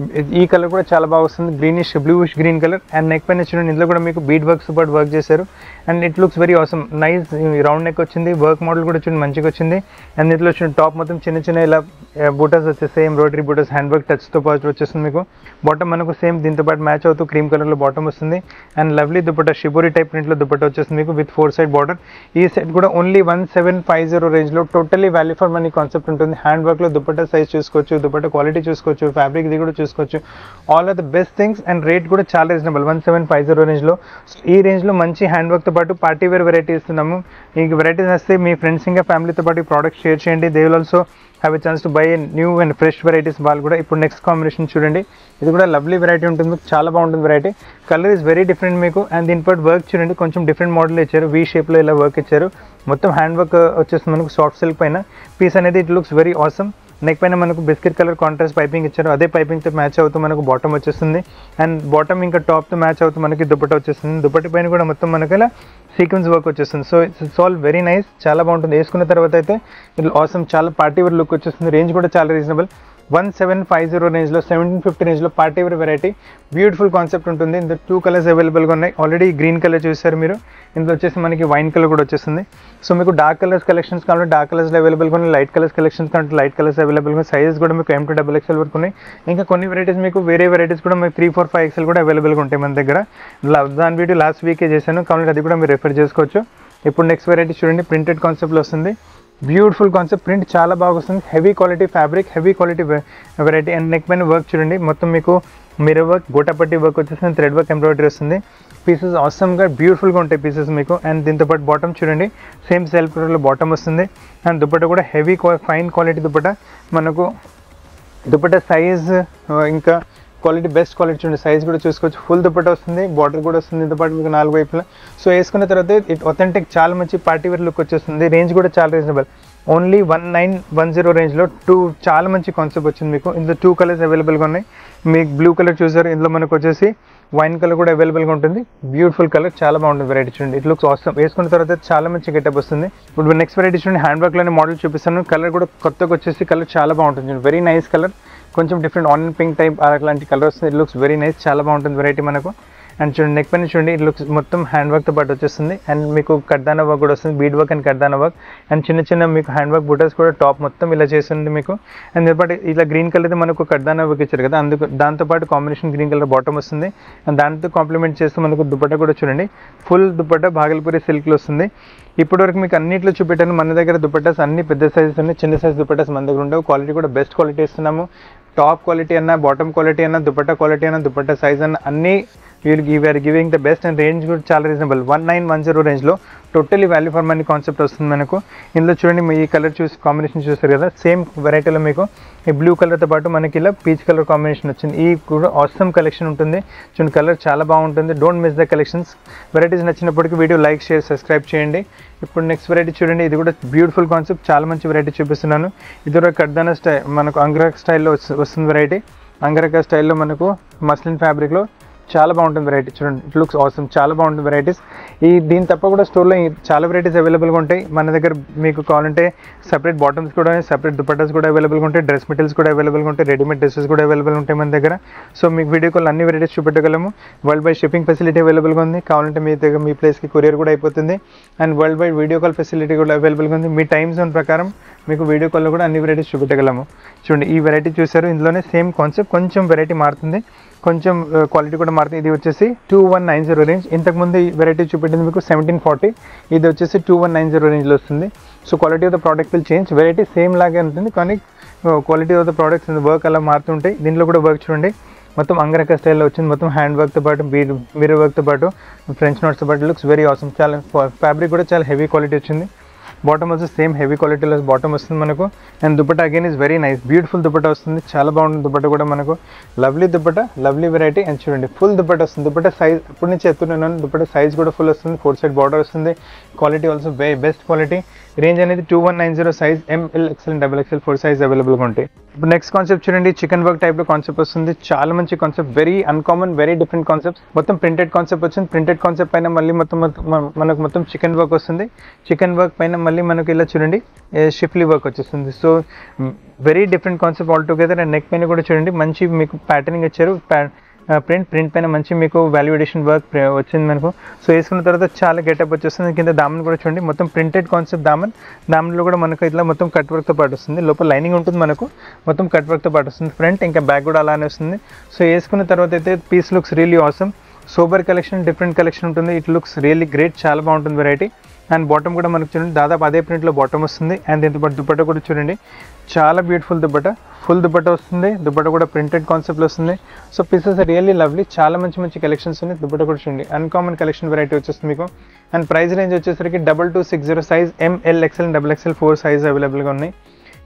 ఈ కలర్ కూడా చాలా బాగా వస్తుంది greenish bluish green colour and neck పైన చూడండి ఇందులో కూడా మీకు బీడ్ వర్క్స్ పాటు వర్క్ చేశారు and it looks very awesome nice round neck వచ్చింది వర్క్ మోడల్ కూడా చూడండి మంచిగా వచ్చింది అండ్ ఇందులో చూడండి టాప్ మొత్తం చిన్న చిన్న ఇలా బూటాస్ వచ్చేస్తాయి ఎంబ్రాయిడరీ బూటాస్ హ్యాండ్ వర్క్ టచ్తో పాటు వచ్చేస్తుంది మీకు బాటమ్ మనకు సేమ్ దీంతో పాటు మ్యాచ్ అవుతూ క్రీమ్ కలర్లో బాటమ్ వస్తుంది and lovely dupatta shibori type ప్రింట్లో దుపట్టా వచ్చేస్తుంది మీకు విత్ ఫోర్ సైడ్ బార్డర్ ఈ సెట్ కూడా only one seven five zero రేంజ్లో totally value for money concept ఉంటుంది హ్యాండ్ వర్క్లో దుపట్టా సైజ్ చూసుకోవచ్చు దుపట్టా క్వాలిటీ చూసుకోవచ్చు ఫ్యాబ్రిక్ ఇది కూడా చూసుకోవచ్చు all are the best things and rate కూడా చాలా reasonable one seven five zero రేంజ్లో ఈ రేంజ్లో మంచి హ్యాండ్ వర్క్తో పాటు పార్టీ వేర్ వెరైటీ ఇస్తున్నాము ఈ వెరైటీస్ వస్తే మీ ఫ్రెండ్స్ ఇంకా ఫ్యామిలీతో పాటు ఈ ప్రోడక్ట్ షేర్ చేయండి they will also have a chance to buy new and fresh varieties వాళ్ళు కూడా ఇప్పుడు నెక్స్ట్ కాంబినేషన్ చూడండి ఇది కూడా లవ్లీ వెరైటీ ఉంటుంది చాలా బాగుంటుంది variety colour is very different మీకు అండ్ దీనిపాటు వర్క్ చూడండి కొంచెం డిఫరెంట్ మోడల్ ఇచ్చారు వీ షేప్లో ఇలా వర్క్ ఇచ్చారు మొత్తం హ్యాండ్ వర్క్ వచ్చేస్తుంది మనకు సాఫ్ట్ సిల్క్ పైన పీస్ అనేది it looks very awesome neck పైన మనకు బిస్కెట్ కలర్ కాంట్రాస్ట్ పైపింగ్ ఇచ్చారు అదే పైపింగ్తో మ్యాచ్ అవుతూ మనకు బాటమ్ వచ్చేస్తుంది అండ్ బాటమ్ ఇంకా టాప్తో మ్యాచ్ అవుతూ మనకి దుపట్ట వచ్చేస్తుంది దుపట్టి పైన కూడా మొత్తం మనకి ఇలా సీక్వెన్స్ వర్క్ వచ్చేస్తుంది so it's all very nice చాలా బాగుంటుంది వేసుకున్న తర్వాత అయితే ఇట్లా ఆసమ్ చాలా పార్టీ వేర్ లుక్ వచ్చేస్తుంది రేంజ్ కూడా చాలా reasonable one seven five zero రేంజ్లో సెవెంటీన్ ఫిఫ్టీ రేంజ్లో party wear variety beautiful concept ఉంటుంది ఇందులో టూ కలర్స్ అవైలబుల్గా ఉన్నాయి ఆల్రెడీ గ్రీన్ కలర్ చూసారు మీరు ఇందులో వచ్చేసి మనకి వైన్ కలర్ కూడా వచ్చేస్తుంది సో మీకు డార్క్ కలర్స్ కలెక్షన్స్ కావాలంటే డార్క్ కలర్స్ అవైలబుల్గా ఉన్నాయి లైట్ కలర్స్ కలెక్షన్స్ కావాలంటే లైట్ కలర్స్ అవైలబుల్గా సైజెస్ కూడా మీకు ఎం టు డబల్ ఎక్స్ఎల్ వరకు ఉన్నాయి ఇంకా కొన్ని వెరైటీస్ మీకు వేరే వెరైటీస్ కూడా మీకు త్రీ ఫోర్ ఫైవ్ ఎక్స్ఎల్ కూడా అవైలబుల్గా ఉంటాయి మన దగ్గర లా- దాని వీడియో లాస్ట్ వీకే చేశాను కావాలంటే అది కూడా మీరు రెఫర్ చేసుకోవచ్చు ఇప్పుడు నెక్స్ట్ వెరైటీ చూడండి ప్రింటెడ్ కాన్సెప్ట్లో వస్తుంది బ్యూటిఫుల్ కాన్సెప్ట్ ప్రింట్ చాలా బాగా వస్తుంది heavy quality fabric heavy quality variety and neck పైన వర్క్ చూడండి మొత్తం మీకు మిర్రర్ వర్క్ గోటాపట్టి వర్క్ వచ్చేస్తుంది థ్రెడ్ వర్క్ ఎంబ్రాయిడరీ వస్తుంది పీసెస్ అవసరంగా బ్యూటిఫుల్గా ఉంటాయి పీసెస్ మీకు అండ్ దీంతో పాటు బాటమ్ చూడండి సేమ్ సెల్ఫ్ కలర్లో బాటమ్ వస్తుంది అండ్ దుపట్ట కూడా హెవీ ఫైన్ క్వాలిటీ దుపట్ట మనకు దుపట్ట సైజ్ ఇంకా క్వాలిటీ బెస్ట్ క్వాలిటీ చూడండి సైజ్ కూడా చూసుకోవచ్చు ఫుల్ దుపట్ట వస్తుంది బార్డర్ కూడా వస్తుంది దీంతో పాటు మీకు నాలుగు వైపులా సో వేసుకున్న తర్వాత ఇట్ ఒథెంటిక్ చాలా మంచి పార్టీ వేర్ లుక్ వచ్చేస్తుంది రేంజ్ కూడా చాలా reasonable only one nine one zero రేంజ్లో టూ చాలా మంచి కాన్సెప్ట్ వచ్చింది మీకు ఇందులో టూ కలర్స్ అవైలబుల్గా ఉన్నాయి మీకు బ్లూ కలర్ చూసారు ఇందులో మనకు వచ్చేసి వైన్ కలర్ కూడా అవైలబుల్గా ఉంటుంది బ్యూటిఫుల్ కలర్ చాలా బాగుంటుంది వెరైటీ చూడండి ఇట్ లుక్స్ అవసరం వేసుకున్న తర్వాత చాలా మంచి గెటప్ వస్తుంది ఇప్పుడు నెక్స్ట్ వెరైటీ చూడండి హ్యాండ్ వర్క్లోనే మోడల్ చూపిస్తాను కలర్ కూడా కొత్తగా వచ్చేసి కలర్ చాలా బాగుంటుంది వెరీ నైస్ కలర్ కొంచెం డిఫరెంట్ ఆనియన్ పింక్ టైప్ అలాంటి కలర్ వస్తుంది ఇట్ లుక్స్ వెరీ నైస్ చాలా బాగుంటుంది వెరైటీ మనకు అండ్ చూడండి నెక్ పైన చూడండి ఇట్ లుక్స్ మొత్తం హ్యాండ్ వర్క్తో పాటు వచ్చేస్తుంది అండ్ మీకు కడ్దానా వర్క్ కూడా వస్తుంది బీడ్ వర్క్ అండ్ కడ్దానా వర్క్ అండ్ చిన్న చిన్న మీకు హ్యాండ్ వర్క్ బుటర్స్ కూడా టాప్ మొత్తం ఇలా చేస్తుంది మీకు అండ్ దీంతో ఇలా గ్రీన్ కలర్ మనకు కడ్దానా వర్క్ ఇచ్చారు కదా అందుకు దాంతోపాటు కాంబినేషన్ గ్రీన్ కలర్ బాటమ్ వస్తుంది అండ్ దాంతో కాంప్లిమెంట్ చేస్తూ మనకు దుపట్టా కూడా చూడండి ఫుల్ దుపట్టా భాగల్పూరి సిల్క్లో వస్తుంది ఇప్పటివరకు మీకు అన్నిట్లో చూపెట్టాను మన దగ్గర దుపట్టాస్ అన్ని పెద్ద సైజెస్ ఉన్నాయి చిన్న సైజ్ దుపట్టాస్ మన దగ్గర ఉండవు క్వాలిటీ కూడా బెస్ట్ క్వాలిటీ ఇస్తున్నాము టాప్ క్వాలిటీ అన్న బాటమ్ క్వాలిటీ అన్న దుపట్టా క్వాలిటీ అన్న దుపట్టా సైజ్ అన్న అన్ని we'll we are giving the best and range కూడా చాలా reasonable one nine one zero రేంజ్లో totally value for money concept వస్తుంది మనకు ఇందులో చూడండి మీ ఈ కలర్ చూసి కాంబినేషన్ చూస్తారు కదా సేమ్ వెరైటీలో మీకు ఈ బ్లూ కలర్తో పాటు మనకి ఇలా పీచ్ కలర్ కాంబినేషన్ వచ్చింది ఈ కూడా ఆసమ్ కలెక్షన్ ఉంటుంది చూడండి కలర్ చాలా బాగుంటుంది don't miss the collections varieties నచ్చినప్పటికీ వీడియో లైక్ షేర్ సబ్స్క్రైబ్ చేయండి ఇప్పుడు నెక్స్ట్ వెరైటీ చూడండి ఇది కూడా బ్యూటిఫుల్ కాన్సెప్ట్ చాలా మంచి వెరైటీ చూపిస్తున్నాను ఇది కూడా కడ్దానా స్టైల్ మనకు అంగరక్ స్టైల్లో వస్తుంది వెరైటీ అంగరక స్టైల్లో మనకు మస్లిన్ ఫ్యాబ్రిక్లో చాలా బాగుంటుంది వెరైటీ చూడండి ఇట్ లుక్స్ అవసరం చాలా బాగుంటుంది వెరైటీస్ ఈ దీని తప్ప కూడా స్టోర్లో చాలా వెరైటీస్ అవైలబుల్గా ఉంటాయి మన దగ్గర మీకు కావాలంటే సపరేట్ బాటమ్స్ కూడా సపరేట్ దుపట్టాస్ కూడా అవైలబుల్గా ఉంటాయి డ్రెస్ మెటీరియల్స్ కూడా అవైలబుల్గా ఉంటాయి రెడీమేడ్ డ్రెస్సెస్ కూడా అవైలబుల్ ఉంటాయి మన దగ్గర సో మీకు వీడియో కాల్ అన్ని వెరైటీస్ చూపెట్టగలము వరల్డ్ వైడ్ షిప్పింగ్ ఫెసిలిటీ అవైలబుల్గా ఉంది కావాలంటే మీ దగ్గర మీ ప్లేస్కి కొరియర్ కూడా అయిపోతుంది and worldwide video call facility కూడా అవైలబుల్గా ఉంది మీ టైమ్ జోన్ ప్రకారం మీకు వీడియో కాల్లో కూడా అన్ని వెరైటీస్ చూపెట్టగలము చూడండి ఈ వెరైటీ చూసారు ఇందులోనే సేమ్ కాన్సెప్ట్ కొంచెం వెరైటీ మారుతుంది కొంచెం క్వాలిటీ కూడా మారుతుంది ఇది వచ్చేసి two one nine zero range ఇంతకుముందు ఈ వెరైటీ చూపెట్టింది మీకు సెవెంటీన్ ఫార్టీ ఇది వచ్చేసి టూ వన్ నైన్ జీరో రేంజ్లో వస్తుంది so quality of the product will change variety same లాగే ఉంటుంది కానీ quality of the products work అలా మారుతుంటాయి దీంట్లో కూడా వర్క్ చూడండి మొత్తం అంగరక స్టైల్లో వచ్చింది మొత్తం హ్యాండ్ వర్క్తో పాటు బీడ్ మిర్రర్ వర్క్తో పాటు ఫ్రెంచ్ నోట్స్తో పాటు లుక్స్ వెరీ అవసరం చాలా ఫ్యాబ్రిక్ కూడా చాలా హెవీ క్వాలిటీ వచ్చింది బాటమ్ వచ్చి సేమ్ హెవీ క్వాలిటీలో బాటమ్ వస్తుంది మనకు and dupatta again is very nice beautiful dupatta వస్తుంది చాలా బాగుంటుంది దుపట్టా కూడా మనకు lovely dupatta lovely variety and చూడండి ఫుల్ దుపట్టా వస్తుంది దుపట్టా సైజ్ ఇప్పటి నుంచి ఎత్తున్నాను దుపట్టా సైజ్ కూడా ఫుల్ వస్తుంది ఫోర్ సైడ్ బార్డర్ వస్తుంది quality also way best quality range అనేది two one nine zero size M L XL double XL four size అవైలబుల్గా ఉంటాయి ఇప్పుడు నెక్స్ట్ కాన్సెప్ట్ చూడండి చికెన్ వర్క్ టైప్లో కాన్సెప్ట్ వస్తుంది చాలా మంచి concept very uncommon very different concept మొత్తం ప్రింటెడ్ కాన్సెప్ట్ వచ్చింది ప్రింటెడ్ కాన్సెప్ట్ పైన మళ్ళీ మొత్తం మొత్తం మన- మనకు మొత్తం చికెన్ వర్క్ వస్తుంది చికెన్ వర్క్ పైన మళ్ళీ మనకు ఇలా చూడండి షిఫ్లీ వర్క్ వచ్చేస్తుంది so very different concept all together and neck పైన కూడా చూడండి మంచి మీకు ప్యాటర్నింగ్ ఇచ్చారు ప్రింట్ ప్రింట్ పైన మంచి మీకు వాల్యుడేషన్ వర్క్ వచ్చింది మనకు సో వేసుకున్న తర్వాత చాలా గెటప్ వచ్చేస్తుంది కింద దామన్ కూడా చూడండి మొత్తం ప్రింటెడ్ కాన్సెప్ట్ దామన్ దామన్లో కూడా మనకు ఇట్లా మొత్తం కట్ వర్క్తో పాటు వస్తుంది లోపల లైనింగ్ ఉంటుంది మనకు మొత్తం కట్ వర్క్తో పాటు వస్తుంది ఫ్రంట్ ఇంకా బ్యాక్ కూడా అలానే వస్తుంది సో వేసుకున్న తర్వాత అయితే piece looks really awesome super collection different collection ఉంటుంది ఇట్ లుక్స్ రియల్లీ గ్రేట్ చాలా బాగుంటుంది వెరైటీ అండ్ బాటమ్ కూడా మనకు చూడండి దాదాపు అదే ప్రింట్లో బాటమ్ వస్తుంది అండ్ దీంతో పాటు దుపట్టా కూడా చూడండి చాలా బ్యూటిఫుల్ దుపట్టా ఫుల్ దుపట్టా వస్తుంది దుపట్టా కూడా ప్రింటెడ్ కాన్సెప్ట్లో వస్తుంది సో పీసెస్ రియల్లీ లవ్లీ చాలా మంచి మంచి కలెక్షన్స్ ఉన్నాయి దుపట్టా కూడా చూడండి అన్కామన్ కలెక్షన్ వెరైటీ వచ్చేస్తుంది మీకు అండ్ ప్రైస్ రేంజ్ వచ్చేసరికి double two six zero size M L XL double XL four size అవైలబుల్గా ఉన్నాయి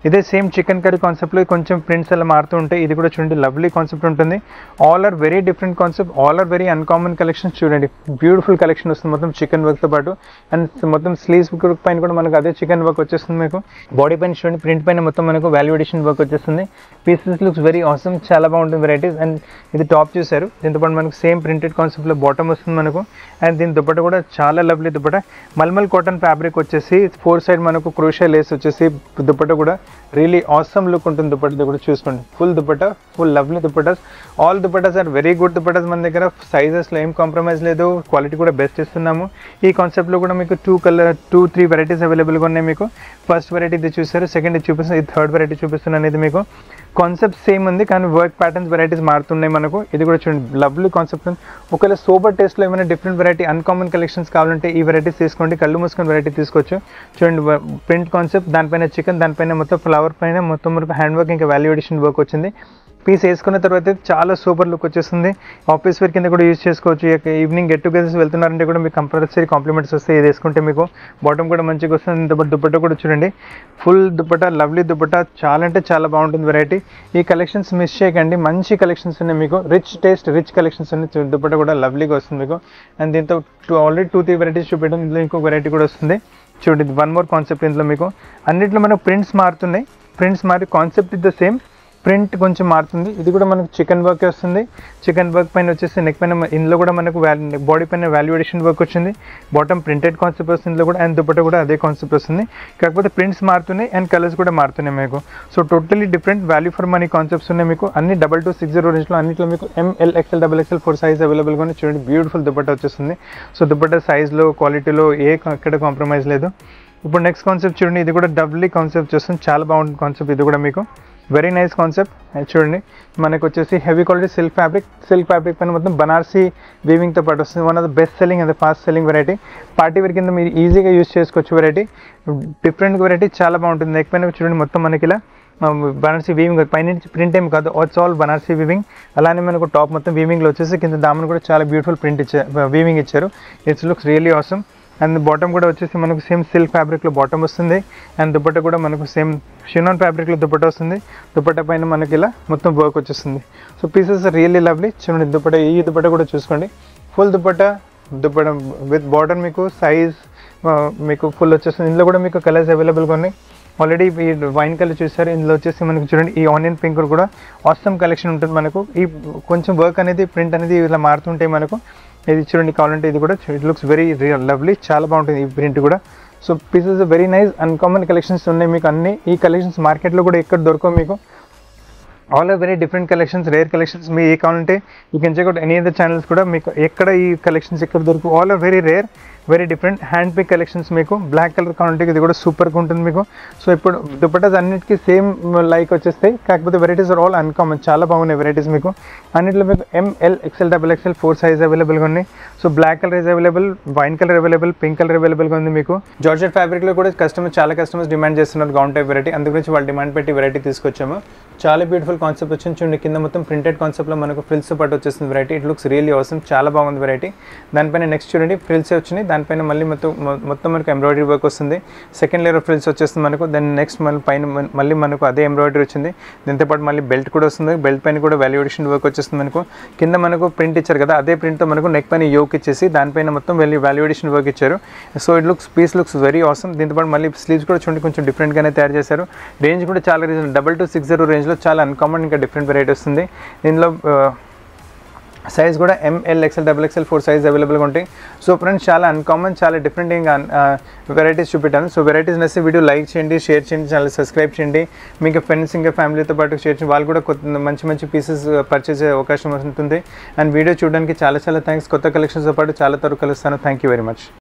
ఇదే సేమ్ చికెన్ కర్రీ కాన్సెప్ట్లో కొంచెం ప్రింట్స్ అలా మారుతూ ఉంటాయి ఇది కూడా చూడండి లవ్లీ కాన్సెప్ట్ ఉంటుంది all are very different concept all are very uncommon collections చూడండి బ్యూటిఫుల్ కలెక్షన్ వస్తుంది మొత్తం చికెన్ వర్క్తో పాటు అండ్ మొత్తం స్లీవ్స్ పైన కూడా మనకు అదే చికెన్ వర్క్ వచ్చేస్తుంది మీకు బాడీ పైన చూడండి ప్రింట్ పైన మొత్తం మనకు వాల్యుడేషన్ వర్క్ వచ్చేస్తుంది పీసెస్ లుక్స్ వెరీ ఆసమ్ చాలా బాగుంటుంది వెరైటీస్ అండ్ ఇది టాప్ చూసారు దీంతో పాటు మనకు సేమ్ ప్రింటెడ్ కాన్సెప్ట్లో బాటమ్ వస్తుంది మనకు అండ్ దీని దుప్పట కూడా చాలా lovely dupatta malmal cotton fabric వచ్చేసి ఫోర్ సైడ్ మనకు క్రోషియా లేస్ వచ్చేసి దుప్పట కూడా రియలీ ఆసమ్ లుక్ ఉంటుంది దుప్పట కూడా చూసుకోండి full dupatta full lovely dupattas all dupattas are very good dupattas మన దగ్గర సైజెస్లో ఏం కాంప్రమైజ్ లేదు క్వాలిటీ కూడా బెస్ట్ ఇస్తున్నాము ఈ కాన్సెప్ట్లో కూడా మీకు two colour two three varieties అవైలబుల్గా ఉన్నాయి మీకు ఫస్ట్ వెరైటీ ఇది చూసారు సెకండ్ ఇది చూపిస్తాను ఇది థర్డ్ వెరైటీ చూపిస్తున్నాను ఇది మీకు కాన్సెప్ట్ సేమ్ ఉంది కానీ వర్క్ ప్యాటర్న్స్ వెరైటీస్ మారుతున్నాయి మనకు ఇది కూడా చూడండి లవ్లీ కాన్సెప్ట్ ఉంది ఒకవేళ సూపర్ టేస్ట్లో ఏమైనా డిఫరెంట్ వెరైటీ అన్కామన్ కలెక్షన్స్ కావాలంటే ఈ వెరైటీస్ తీసుకోండి కళ్ళు మూసుకొని వెరైటీ తీసుకోవచ్చు చూడండి ప్రింట్ కాన్సెప్ట్ దానిపైన చికెన్ దానిపైన మొత్తం ఫ్లవర్ పైన మొత్తం మనకు హ్యాండ్ వర్క్ ఇంకా వాల్యుయేషన్ వర్క్ వచ్చింది పీస్ వేసుకున్న తర్వాత చాలా సూపర్ లుక్ వచ్చేస్తుంది ఆఫీస్ వేర్ కింద కూడా యూజ్ చేసుకోవచ్చు ఇక ఈవినింగ్ గెట్ టుగెదర్స్ వెళ్తున్నారంటే కూడా మీకు కంపల్సరీ కాంప్లిమెంట్స్ వస్తాయి ఇది వేసుకుంటే మీకు బాటమ్ కూడా మంచిగా వస్తుంది దుప్పట దుప్పట కూడా చూడండి ఫుల్ దుప్పట లవ్లీ దుప్పట చాలా అంటే చాలా బాగుంటుంది వెరైటీ ఈ కలెక్షన్స్ మిస్ చేయకండి మంచి కలెక్షన్స్ ఉన్నాయి మీకు రిచ్ టేస్ట్ రిచ్ కలెక్షన్స్ ఉన్నాయి చూ- దుప్పట కూడా లవ్లీగా వస్తుంది మీకు అండ్ దీంతో two already two three varieties చూపించడం ఇందులో ఇంకో వెరైటీ కూడా వస్తుంది చూడండి వన్ మోర్ కాన్సెప్ట్ ఇందులో మీకు అన్నిట్లో మనకు ప్రింట్స్ మారుతున్నాయి ప్రింట్స్ మారి concept is the same print కొంచెం మారుతుంది ఇది కూడా మనకు చికెన్ వర్క్ వస్తుంది చికెన్ వర్క్ పైన వచ్చేసి నెక్ పైన మ- ఇందులో కూడా మనకు బాడీ పైన వాల్యుయేషన్ వర్క్ వచ్చింది బాటమ్ ప్రింటెడ్ కాన్సెప్ట్ వస్తుంది ఇందులో కూడా అండ్ దుపట్ట కూడా అదే కాన్సెప్ట్ వస్తుంది కాకపోతే ప్రింట్స్ మారుతున్నాయి అండ్ కలర్స్ కూడా మారుతున్నాయి మీకు so totally different value for money concepts ఉన్నాయి మీకు అన్ని డబల్ టూ సిక్స్ జీరో రేంజ్లో అన్నింటిలో మీకు M L XL double XL four size అవైలబుల్గా ఉంది చూడండి బ్యూటిఫుల్ దుపట్ట వచ్చేస్తుంది సో దుపట్ట సైజ్లో క్వాలిటీలో ఏ ఎక్కడ కాంప్రమైజ్ లేదు ఇప్పుడు నెక్స్ట్ కాన్సెప్ట్ చూడండి ఇది కూడా డబ్లీ కాన్సెప్ట్ చూస్తుంది చాలా బాగుంటుంది కాన్సెప్ట్ ఇది కూడా మీకు వెరీ నైస్ కాన్సెప్ట్ చూడండి మనకు వచ్చేసి heavy quality silk fabric silk fabric పైన మొత్తం బనార్సీ వీవింగ్తో పాటు వస్తుంది one of the best selling and fast selling variety party wear కింద మీరు ఈజీగా యూస్ చేసుకోవచ్చు వెరైటీ డిఫరెంట్ వెరైటీ చాలా బాగుంటుంది నెక్ పైన చూడండి మొత్తం మనకి ఇలా బనార్సీ వీవింగ్ పైనుంచి ప్రింట్ ఏం కాదు ఇట్స్ ఆల్ బనార్సీ వీవింగ్ అలానే మనకు టాప్ మొత్తం వీవింగ్లో వచ్చేసి కింద దామన్ కూడా చాలా బ్యూటిఫుల్ ప్రింట్ ఇచ్చారు వీవింగ్ ఇచ్చారు it's looks really awesome and bottom కూడా వచ్చేసి మనకు సేమ్ సిల్క్ ఫ్యాబ్రిక్లో బాటమ్ వస్తుంది అండ్ దుపట్ట కూడా మనకు సేమ్ షినాన్ ఫ్యాబ్రిక్లో దుపట్ట వస్తుంది దుపట్ట పైన మనకి ఇలా మొత్తం వర్క్ వచ్చేస్తుంది సో పీసెస్ రియల్లీ లవ్లీ చూడండి దుపట్ట ఈ దుపట్ట కూడా చూసుకోండి full dupatta dupatta with border మీకు సైజ్ మీకు ఫుల్ వచ్చేస్తుంది ఇందులో కూడా మీకు కలర్స్ అవైలబుల్గా ఉన్నాయి ఆల్రెడీ ఈ వైన్ కలర్ చూసారు ఇందులో వచ్చేసి మనకు చూడండి ఈ ఆనియన్ పింక్ కూడా ఆసమ్ కలెక్షన్ ఉంటుంది మనకు ఈ కొంచెం వర్క్ అనేది ప్రింట్ అనేది ఇలా మారుతుంటాయి మనకు ఇది చూడండి కావాలంటే ఇది కూడా it looks very real lovely చాలా బాగుంటుంది ఈ ప్రింట్ కూడా so pieces very nice uncommon collections ఉన్నాయి మీకు అన్ని ఈ కలెక్షన్స్ మార్కెట్లో కూడా ఎక్కడ దొరకవు మీకు all are very different collections rare collections మీ ఏ కావాలంటే you can check out any other channels కూడా మీకు ఎక్కడ ఈ కలెక్షన్స్ ఎక్కడ దొరుకు all are very rare very different hand pick collections మీకు బ్లాక్ కలర్ కావాలంటే ఇది కూడా సూపర్గా ఉంటుంది మీకు సో ఇప్పుడు దుపట్టాస్ అన్నిటికీ సేమ్ లైక్ వచ్చేస్తాయి కాకపోతే వెరైటీస్ ఆర్ ఆల్ అన్కామన్ చాలా బాగున్నాయి వెరైటీస్ మీకు అన్నింటిలో మీకు M L XL double XL four size అవైలబుల్గా ఉన్నాయి so black colour is available wine colour available pink colour అవైలబుల్గా ఉంది మీకు జార్జెట్ ఫ్యాబ్రిక్లో కూడా కస్టమర్ చాలా కస్టమర్స్ డిమాండ్ చేస్తున్నారు గౌన్ టైప్ వెరైటీ అందు గురించి వాళ్ళు డిమాండ్ పెట్టి వెరైటీ తీసుకొచ్చాము చాలా బ్యూటిఫుల్ కాన్సెప్ట్ వచ్చింది చూడండి కింద మొత్తం ప్రింటెడ్ కాన్సెప్ట్లో మనకు ఫ్రిల్స్ పాటు వచ్చేస్తుంది వెరైటీ ఇట్ లుక్స్ రియల్లీ అవసరం చాలా బాగుంది వెరైటీ దానిపైన నెక్స్ట్ చూడండి ఫ్రిల్స్ వచ్చినాయి దానిపైన మళ్ళీ మొత్తం మొ- మొత్తం మనకు ఎంబ్రాయిడరీ వర్క్ వస్తుంది సెకండ్ లేయర్ ఫ్రిల్స్ వచ్చేస్తుంది మనకు దెన్ నెక్స్ట్ మళ్ళీ పైన మన- మళ్ళీ మనకు అదే ఎంబ్రాయిడరీ వచ్చింది దీంతో పాటు మళ్ళీ బెల్ట్ కూడా వస్తుంది బెల్ట్ పైన కూడా వాల్యుయేషన్ వర్క్ వచ్చేస్తుంది మనకు కింద మనకు ప్రింట్ ఇచ్చారు కదా అదే ప్రింట్తో మనకు నెక్ పైన యోక్ ఇచ్చేసి దానిపైన మొత్తం వెళ్ళి వాల్యుయేషన్ వర్క్ ఇచ్చారు so it looks piece looks very అవసరం దీంతో పాటు మళ్ళీ స్లీవ్స్ కూడా చూడండి కొంచెం డిఫరెంట్గానే తయారు చేశారు రేంజ్ కూడా చాలా reason double two six zero రేంజ్లో చాలా అన్కామన్ ఇంకా డిఫరెంట్ వెరైటీ వస్తుంది దీనిలో సైజ్ కూడా M L XL double XL four size అవైలబుల్గా ఉంటాయి సో ఫ్రెండ్స్ చాలా అన్కామన్ చాలా డిఫరెంట్ ఇంకా వెరైటీస్ చూపెట్టాను సో వెరైటీస్ నచ్చి వీడియో లైక్ చేయండి షేర్ చేయండి ఛానల్ సబ్స్క్రైబ్ చేయండి మీకు ఫ్రెండ్స్ ఇంకా ఫ్యామిలీతో పాటు షేర్ చేయండి వాళ్ళు కూడా కొత్త మంచి మంచి పీసెస్ పర్చేస్ చేసే అవకాశం ఉంటుంది అండ్ వీడియో చూడడానికి చాలా చాలా థ్యాంక్స్ కొత్త కలెక్షన్స్తో పాటు చాలా తరకు కలుస్తాను థ్యాంక్ యూ వెరీ మచ్